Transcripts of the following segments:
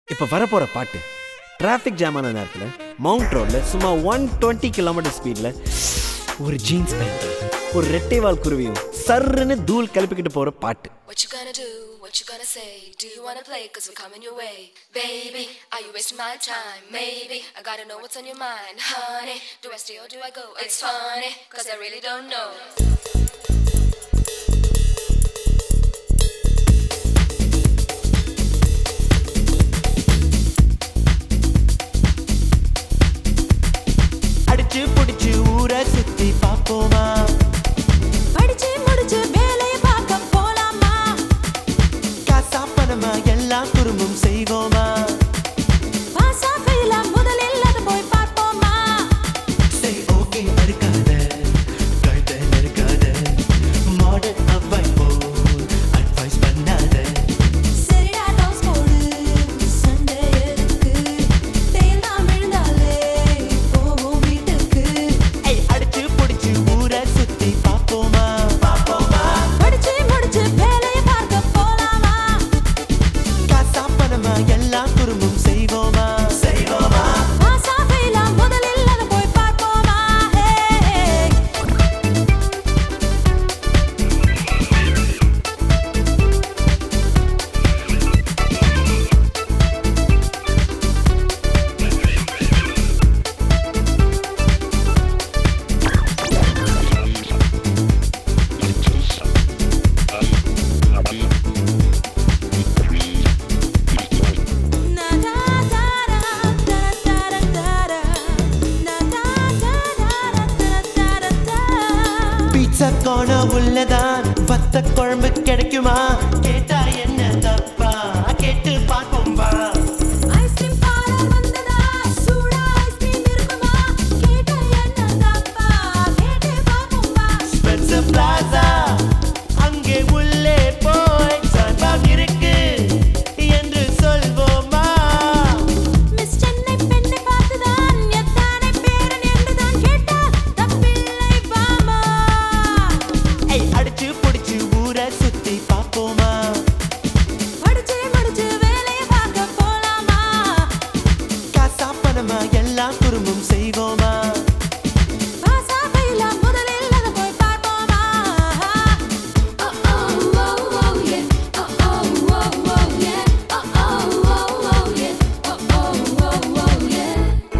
இப்போ வரப்போகிற பாட்டு டிராஃபிக் ஜாமான நேரத்தில் மவுண்ட் ரோடில் சும்மா ஒன் டுவெண்ட்டி கிலோமீட்டர் ஸ்பீடில் ஒரு ஜீன்ஸ் பேண்ட் ஒரு ரெட்டை வால் குருவியும் சர்ருன்னு தூள் கிளப்பிக்கிட்டு போகிற பாட்டு What you gonna do? What you gonna say? Do you wanna play? Cause we're coming your way. Baby, are you wasting my time? Maybe. I gotta know what's on your mind. Honey, do I stay or do I go? It's funny, cause I really don't know. அடிச்சு புடிச்சு ஊரை சுத்தி பாப்போமா படிச்சு முடிச்சு வேலைய பார்க்க போலாமா காசா பணமா எல்லாம் குறும்பும் செய்வோமா பாசா ஃபெயிலா முதலில் அது போய் பார்ப்போமா சரி ஓகே மறுக்காத கழுத்த நெருக்காத மாடர்ன் அவ்வாய் போ அட்வைஸ் பண்ணாத சரிடா டவுஸ் போடு சண்டை எதுக்கு தேல் தான் விழுந்தாலே போவோம் வீட்டுக்கு ஏய் அடிச்சு புடிச்சு ஊரை சுத்தி பாப்போமா பாப்போமா படிச்சு முடிச்சு வேலைய பார்க்க போலாமா காசா பணமா எல்லாம் குறும்பும் செய்வோமா செய்வோமா பாசா ஃபெயிலா முதலில் அது போய் பார்ப்போமா hey Na da da da da da da da Na da da da da da da da pizza கோண உள்ளதான் வத்த குழம்பு கிடைக்குமா கேட்டா என்ன தப்பா கேட்டு பார்ப்போம் வா ஐஸ்கிரீம் பாரா வந்ததா சூடா ஐஸ்கிரீம் இருக்குமா கேட்டா என்ன தப்பா கேட்டே பாப்போம் வா ஸ்பென்சர் பிளாசா அங்கே உள்ளே போய் சான்பாம் இருக்கு என்று சொல்வோமா மிஸ் சென்னை பெண்ணை பார்த்துதான் எத்தானை பேரன் என்றுதான் கேட்டா தப்பில்லை பாமா ஏய் அடிச்சு புடிச்சு ஊரை சுத்தி பார்ப்போமா படிச்சு முடிச்சு வேலைய பார்க்க போலாமா காசா பணமா எல்லாம் குறும்பும் செய்வோமா பாசா ஃபெயிலா முதலில் அதை போய் பார்ப்போமா Oh oh oh oh yeah. Oh oh oh oh yeah. Oh oh oh oh yeah. Oh oh oh oh yeah.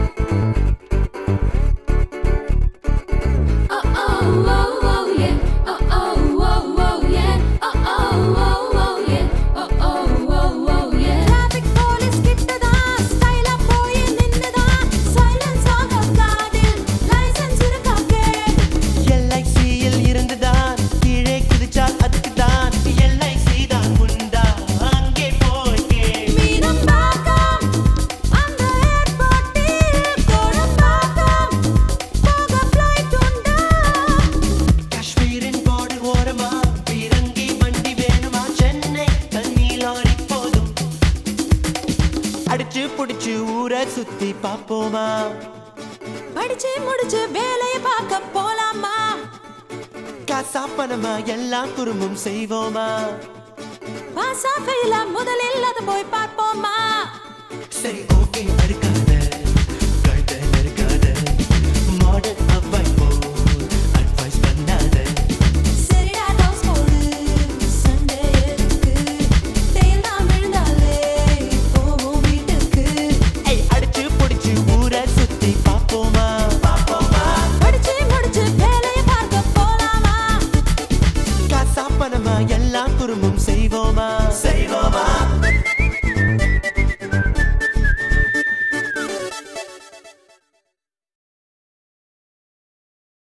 Oh oh oh oh yeah. Oh oh oh oh yeah. Oh oh oh oh yeah. Oh oh oh oh yeah. Traffic police கிட்டதான் ஸ்டைலா போய் நின்னுதான் silence ஆக காதில் licence இருக்கா கேள் எல்ஐசியில் இருந்துதான் கீழே குதிச்சால் அதுக்கு தான் எல்ஐசி தான் உண்டா அங்கே போய் கேள் மீனம் பாக்கம் அந்த ஏர்போர்ட்டில் கோடம்பாக்கம் போக ஃப்ளைட் உண்டா காஷ்மீரின் border ஓரமா பீரங்கி வண்டி வேணுமா சென்னை தண்ணி லாரி போதும் அடிச்சு புடிச்சு ஊரை சுத்தி பாப்போமா படிச்சு முடிச்சு வேலைய பார்க்க போலாமா காசா பணமா எல்லாம் குறும்பும் செய்வோமா பாசா ஃபெயிலா முதலில் அதை போய் பார்ப்போமா சரி ஓகே மறுக்காத கழுத்த நெருக்காத மாடர்ன் அவ்வாய் போ அட்வைஸ் பண்ணாத சரிடா டவுஸ் போடு சண்டை எதுக்கு தேல் தான் விழுந்தாலே போவோம் வீட்டுக்கு ஏய் அடிச்சு புடிச்சு ஊரை சுத்தி பாப்போமா பாப்போமா படிச்சு முடிச்சு வேலைய பார்க்க போலாமா காசா பணமா எல்லாம் குறும்பும் செய்வோமா செய்வோமா